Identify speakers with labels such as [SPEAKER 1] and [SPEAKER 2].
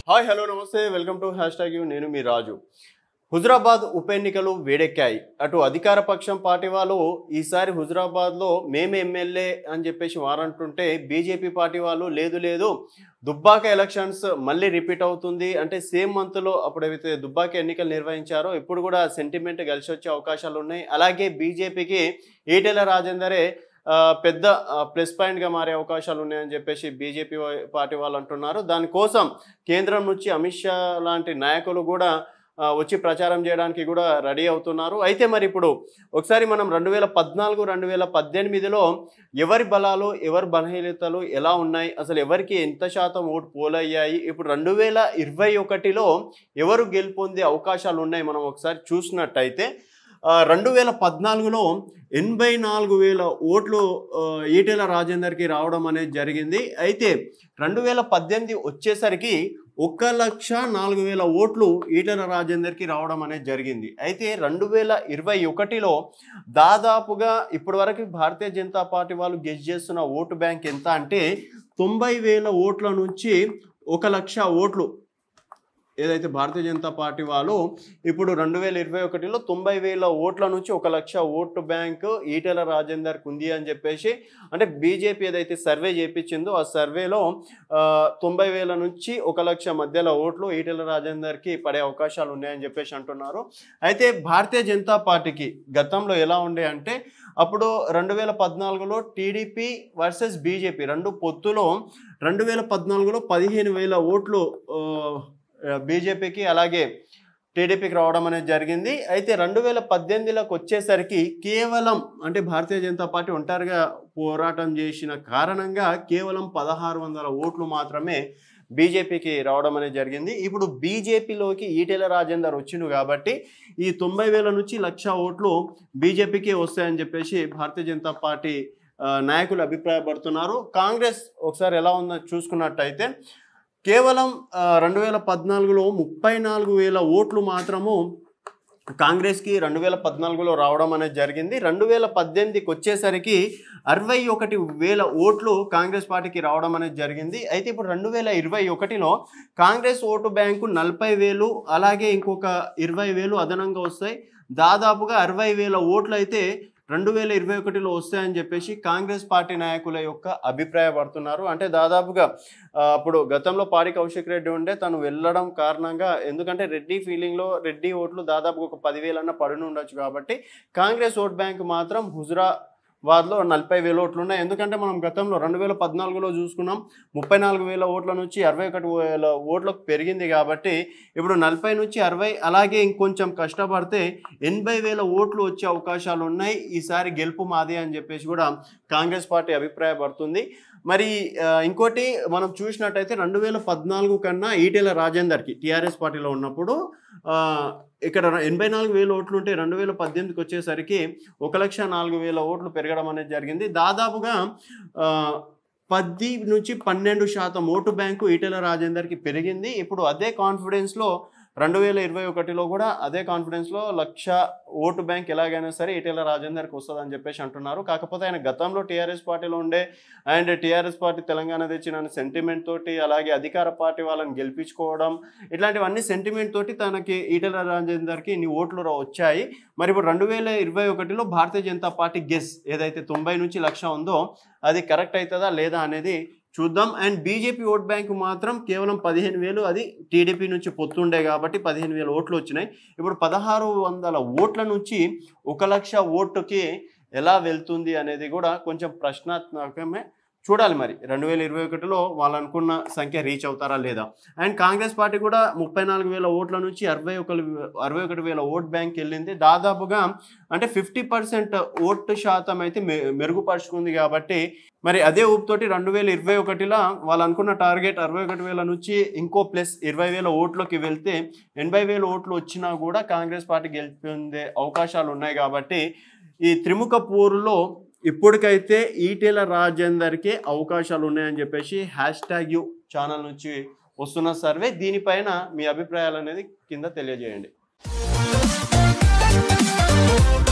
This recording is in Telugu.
[SPEAKER 1] హాయ్ హలో నమస్తే welcome to hashtag you నేను మీ రాజు హుజరాబాద్ ఉప ఎన్నికలు వేడెక్కాయి అటు అధికార పక్షం పార్టీ వాళ్ళు ఈసారి హుజరాబాద్లో మేమే ఎమ్మెల్యే అని చెప్పేసి వారంటుంటే బీజేపీ పార్టీ వాళ్ళు లేదు లేదు దుబ్బాక ఎలక్షన్స్ మళ్ళీ రిపీట్ అవుతుంది అంటే సేమ్ మంత్లో అప్పుడు ఏవైతే దుబ్బాక ఎన్నికలు నిర్వహించారో ఇప్పుడు కూడా సెంటిమెంట్ కలిసి వచ్చే అవకాశాలు ఉన్నాయి అలాగే బీజేపీకి ఈటెల రాజేందరే ఆ, పెద్ద ప్లస్ పాయింట్గా మారే అవకాశాలు ఉన్నాయని చెప్పేసి బీజేపీ పార్టీ వాళ్ళు అంటున్నారు దానికోసం కేంద్రం నుంచి అమిత్ షా లాంటి నాయకులు కూడా ఆ, వచ్చి ప్రచారం చేయడానికి కూడా రెడీ అవుతున్నారు అయితే మరి ఇప్పుడు ఒకసారి మనం రెండు వేల పద్నాలుగు రెండు వేల పద్దెనిమిదిలో ఎవరి బలాలు ఎవరి బలహీనతలు ఎలా ఉన్నాయి అసలు ఎవరికి ఎంత శాతం ఓటు పోలయ్యాయి ఇప్పుడు రెండు వేల ఇరవై ఒకటిలో ఎవరు గెలుపొందే అవకాశాలు ఉన్నాయి మనం ఒకసారి చూసినట్టయితే ఆ, రెండు వేల పద్నాలుగులో ఎనభై నాలుగు వేల ఓట్లు ఆ, ఈటెల రాజేందర్కి రావడం అనేది జరిగింది అయితే రెండు వేల పద్దెనిమిది వచ్చేసరికి ఒక్క లక్ష నాలుగు వేల ఓట్లు ఈటెల రాజేందర్కి రావడం అనేది జరిగింది అయితే రెండు వేల ఇరవై ఒకటిలో దాదాపుగా ఇప్పటి వరకు భారతీయ జనతా పార్టీ వాళ్ళు గెస్ చేస్తున్న ఓటు బ్యాంక్ ఎంత అంటే తొంభై వేల ఓట్ల నుంచి ఒక లక్ష ఓట్లు ఏదైతే భారతీయ జనతా పార్టీ వాళ్ళు ఇప్పుడు రెండు వేల ఇరవై ఒకటిలో తొంభై వేల ఓట్ల నుంచి ఒక లక్ష ఓటు బ్యాంకు ఈటెల రాజేందర్కి ఉంది అని చెప్పేసి అంటే బీజేపీ ఏదైతే సర్వే చేయించిందో ఆ సర్వేలో ఆ, తొంభై వేల నుంచి ఒక లక్ష మధ్యలో ఓట్లు ఈటెల రాజేందర్కి పడే అవకాశాలు ఉన్నాయని చెప్పేసి అంటున్నారు అయితే భారతీయ జనతా పార్టీకి గతంలో ఎలా ఉండే అంటే అప్పుడు రెండు వేల పద్నాలుగులో టీడీపీ వర్సెస్ బీజేపీ రెండు పొత్తులో రెండు వేల పద్నాలుగులో పదిహేను వేల ఓట్లు ఆ, బీజేపీకి అలాగే టీడీపీకి రావడం అనేది జరిగింది అయితే రెండు వేల పద్దెనిమిదిలోకి వచ్చేసరికి కేవలం అంటే భారతీయ జనతా పార్టీ ఒంటరిగా పోరాటం చేసిన కారణంగా కేవలం పదహారు వందల ఓట్లు మాత్రమే బీజేపీకి రావడం అనేది జరిగింది ఇప్పుడు బీజేపీలోకి ఈటెల రాజేందర్ వచ్చిండు కాబట్టి ఈ తొంభై వేల నుంచి లక్ష ఓట్లు బీజేపీకి వస్తాయని చెప్పేసి భారతీయ జనతా పార్టీ ఆ, నాయకులు అభిప్రాయపడుతున్నారు కాంగ్రెస్ ఒకసారి ఎలా ఉందో చూసుకున్నట్టయితే కేవలం రెండు వేల పద్నాలుగులో ముప్పై నాలుగు వేల ఓట్లు మాత్రము కాంగ్రెస్కి రెండు వేల పద్నాలుగులో రావడం అనేది జరిగింది రెండు వేల పద్దెనిమిదికి వచ్చేసరికి అరవై ఒకటి వేల ఓట్లు కాంగ్రెస్ పార్టీకి రావడం అనేది జరిగింది అయితే ఇప్పుడు రెండు వేల ఇరవై ఒకటిలో కాంగ్రెస్ ఓటు బ్యాంకు నలభై వేలు అలాగే ఇంకొక ఇరవై వేలు అదనంగా వస్తాయి దాదాపుగా అరవై వేల ఓట్లు అయితే రెండు వేల ఇరవై ఒకటిలో వస్తాయని చెప్పేసి కాంగ్రెస్ పార్టీ నాయకుల యొక్క అభిప్రాయపడుతున్నారు అంటే దాదాపుగా ఆ, అప్పుడు గతంలో పాడి కౌశిక్ రెడ్డి ఉండే తను వెళ్ళడం కారణంగా ఎందుకంటే రెడ్డి ఫీలింగ్లో రెడ్డి ఓట్లు దాదాపు ఒక పదివేలన్న పడిన ఉండొచ్చు కాబట్టి కాంగ్రెస్ ఓట్ బ్యాంక్ మాత్రం హుజురాబాద్లో నలభై వేల ఓట్లు ఉన్నాయి ఎందుకంటే మనం గతంలో రెండు వేల పద్నాలుగులో చూసుకున్నాం ముప్పై నాలుగు వేల ఓట్ల నుంచి అరవై ఒకటి వేల ఓట్లకు పెరిగింది కాబట్టి ఇప్పుడు నలభై నుంచి అరవై అలాగే ఇంకొంచెం కష్టపడితే ఎనభై వేల ఓట్లు వచ్చే అవకాశాలు ఉన్నాయి ఈసారి గెలుపు మాదే అని చెప్పేసి కూడా కాంగ్రెస్ పార్టీ అభిప్రాయపడుతుంది మరి ఆ, ఇంకోటి మనం చూసినట్టయితే రెండు వేల పద్నాలుగు కన్నా ఈటెల రాజేందర్కి టీఆర్ఎస్ పార్టీలో ఉన్నప్పుడు ఆ, ఇక్కడ ఎనభై నాలుగు వేల ఓట్లు ఉంటే రెండు వేల పద్దెనిమిదికి వచ్చేసరికి ఒక లక్ష నాలుగు వేల ఓట్లు పెరగడం అనేది జరిగింది దాదాపుగా ఆ, పది నుంచి పన్నెండు శాతం ఓటు బ్యాంకు ఈటెల రాజేందర్కి పెరిగింది ఇప్పుడు అదే కాన్ఫిడెన్స్లో రెండు వేల ఇరవై ఒకటిలో కూడా అదే కాన్ఫిడెన్స్లో లక్ష ఓటు బ్యాంక్ ఎలాగైనా సరే ఈటెల రాజేందర్కి వస్తుందని చెప్పేసి అంటున్నారు కాకపోతే ఆయన గతంలో టీఆర్ఎస్ పార్టీలో ఉండే అండ్ టీఆర్ఎస్ పార్టీ తెలంగాణ తెచ్చిన సెంటిమెంట్ తోటి అలాగే అధికార పార్టీ వాళ్ళని గెలిపించుకోవడం ఇట్లాంటివన్నీ సెంటిమెంట్ తోటి తనకి ఈటెల రాజేందర్కి ఇన్ని ఓట్లు రా- వచ్చాయి మరి ఇప్పుడు రెండు వేల ఇరవై ఒకటిలో భారతీయ జనతా పార్టీ గెస్ ఏదైతే తొంభై నుంచి లక్ష ఉందో అది కరెక్ట్ అవుతుందా లేదా అనేది చూద్దాం అండ్ బీజేపీ ఓట్ బ్యాంక్ మాత్రం కేవలం పదిహేను వేలు అది టీడీపీ నుంచి పొత్తుండే కాబట్టి పదిహేను వేల ఓట్లు వచ్చినాయి ఇప్పుడు పదహారు వందల ఓట్ల నుంచి ఒక లక్ష ఓటుకి ఎలా వెళ్తుంది అనేది కూడా కొంచెం ప్రశ్నాత్మకమే చూడాలి మరి రెండు వేల ఇరవై ఒకటిలో వాళ్ళు అనుకున్న సంఖ్య రీచ్ అవుతారా లేదా అండ్ కాంగ్రెస్ పార్టీ కూడా ముప్పై నాలుగు వేల ఓట్ల నుంచి అరవై ఒక అరవై ఒకటి వేల ఓట్ బ్యాంక్ వెళ్ళింది దాదాపుగా అంటే ఫిఫ్టీ పర్సెంట్ ఓటు శాతం అయితే మె మెరుగుపరుచుకుంది కాబట్టి మరి అదే ఊపుతోటి రెండు వేల ఇరవై ఒకటిలో వాళ్ళు అనుకున్న టార్గెట్ అరవై ఒకటి వేల నుంచి ఇంకో ప్లస్ ఇరవై వేల ఓట్లోకి వెళ్తే ఎనభై వేల ఓట్లు వచ్చినా కూడా కాంగ్రెస్ పార్టీ గెలిపొందే అవకాశాలు ఉన్నాయి కాబట్టి ఈ త్రిముఖ పోరులో ఇప్పటికైతే ఈటెల రాజేందర్కి అవకాశాలు ఉన్నాయని చెప్పేసి హ్యాష్ ట్యాగ్ యూ ఛానల్ నుంచి వస్తున్న సర్వే దీనిపైన మీ అభిప్రాయాలు అనేది కింద తెలియజేయండి